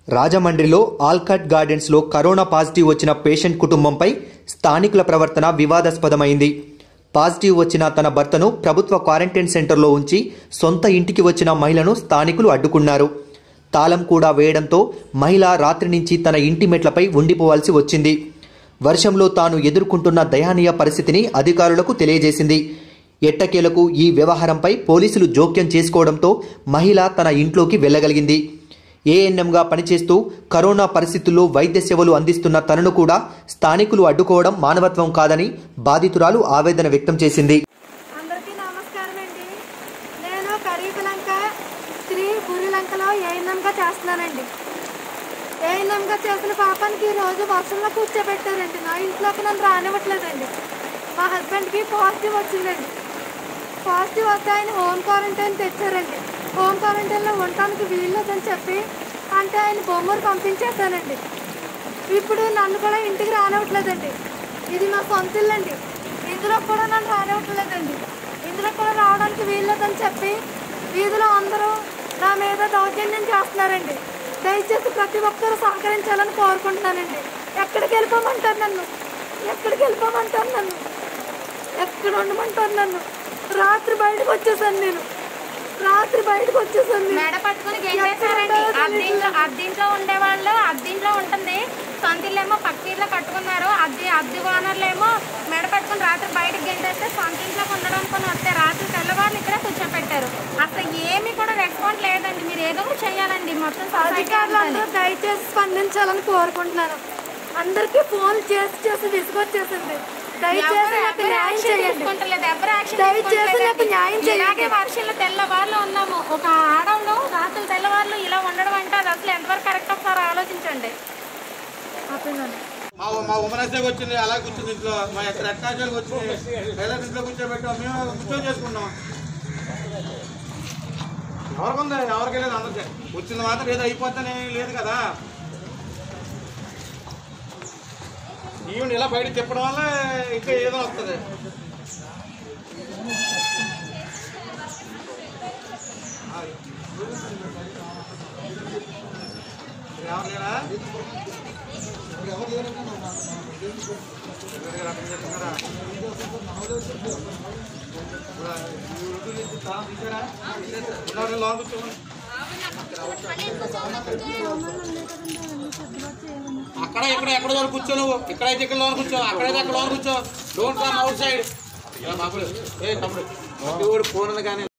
రాజమండ్రిలో ఆల్కట్ గార్డెన్స్లో corona positive వచ్చిన పేషెంట్ కుటుంబంపై స్థానికుల ప్రవర్తన వివాదాస్పదమైంది పాజిటివ్ వచ్చిన తన భర్తను ప్రభుత్వ క్వారంటైన్ సెంటర్లో ఉంచి సొంత ఇంటికి వచ్చిన మహిళను స్థానికులు అడ్డుకున్నారు తాళం కూడా వేయడంతో మహిళ రాత్రి నుంచి తన ఇంటి మెట్లపై ఉండిపోవాల్సి వచ్చింది వర్షంలో తాను ఎదుర్కొంటున్న దయనీయ పరిస్థితిని అధికారులకు తెలియజేసింది ఎట్టకేలకు ఈ వ్యవహారంపై పోలీసులు జోక్యం చేసుకోవడంతో మహిళ తన ఇంట్లోకి వెళ్ళగలిగింది ఏఎన్ఎంగా పనిచేస్తూ కరోనా పరిస్థితుల్లో వైద్య సేవలు అందిస్తున్న తనను కూడా స్థానికులు అడ్డుకోవడం మానవత్వం కాదని బాధితురాలు ఆవేదన వ్యక్తం చేసింది అందరికీ నమస్కారం అండి నేను కరీబలంక శ్రీ బురిలంకలో ఏఎన్ఎంగా చేస్తున్నానండి ఏఎన్ఎంగా చేసిన పాపానికి ఈ రోజు వర్షంలో కూర్చోబెట్టారండి నా ఇంట్లోకి నన్ను రానివ్వట్లేదండి మా హస్బెండ్కి పాజిటివ్ వచ్చిందండి పాజిటివ్ వస్తే ఆయన హోమ్ క్వారంటైన్ తెచ్చారండి హోమ్ క్వారంటైన్లో ఉండటానికి వీల్లేదని చెప్పి అంటే ఆయన బొమ్మలు పంపించేశానండి ఇప్పుడు నన్ను కూడా ఇంటికి రానివ్వట్లేదండి ఇది మా సొంత ఇల్లండి ఇందులో కూడా నన్ను రానివ్వట్లేదండి ఇందులో కూడా రావడానికి వీల్లేదని చెప్పి వీధిలో అందరూ నా మీద దౌర్జన్యం చేస్తున్నారండి దయచేసి ప్రతి ఒక్కరూ సహకరించాలని కోరుకుంటున్నానండి ఎక్కడికి వెళ్ళిపోమంటారు నన్ను ఎక్కడికి వెళ్ళిపోమంటారు నన్ను ఎక్కడ ఉండమంటారు నన్ను రాత్రి బయటకు వచ్చేసాను నేను రాత్రి బయటకు వచ్చేసాను నేను. మెడ పట్టుకుని గెంటేశారండి అద్దీంట్లో అద్దీంట్లో ఉండే వాళ్ళు అద్దీంట్లో ఉంటుంది సొంతిల్లేమో పక్క ఇల్లు కట్టుకున్నారు అద్దె అద్దె ఓనర్లు ఏమో మెడ పట్టుకుని రాత్రి బయటకు గెంటేస్తే సొంత ఇంట్లోకి ఉండడం అనుకుని వస్తే రాత్రి తెల్లవారులు ఇక్కడే కూర్చోపెట్టారు అసలు ఏమీ కూడా రెస్పాన్స్ లేదండి మీరు ఏదో ఒకటి చేయాలండి మొత్తం సొసైటీ అధికారులు అందరూ దయచేసి స్పందించాలని కోరుకుంటున్నాను అందరికీ ఫోన్ చేసి చేసి విసుగొచ్చేసింది దయచేసి నాకు న్యాయం చేయండి తీసుకుంటలేదు ఎవరు యాక్షన్ దయచేసి నాకు న్యాయం ఇలాగే చేయండి వర్షంలో తెల్లవారులు ఉన్నాము ఒక ఆడవాళ్ళు రాత్రి తెల్లవారులు ఇలా ఉండడం అంటే అది అసలు ఎంతవరకు కరెక్ట్ ఒకసారి ఆలోచించండి ఆపేనాను. మా మా ఉమరాజ్యాకి వచ్చింది అలా కూర్చుంది ఇంట్లో మా ఎక్కడ ఎక్కాజాలకు వచ్చింది ఎలా ఇంట్లో కూర్చోబెట్టాం మేము కూర్చొని చేసుకున్నాం ఎవరికుంది ఎవరికి లేదు అందరికీ వచ్చింది మాత్రం ఏదో అయిపోతానే లేదు కదా ఈవెన్ ఇలా బయట తిప్పడం వల్ల ఇంకా ఏదో వస్తుంది ఎవరు లేరా అక్కడ ఇక్కడ ఎక్కడ వరకు కూర్చో నువ్వు ఇక్కడైతే ఇక్కడ లోన కూర్చో అక్కడైతే అక్కడ లోన కూర్చో డోంట్ కమ్ అవుట్ సైడ్ ఇలా బాబులు ఏ తమ్ముడు ఫోన్ ఉంది కానీ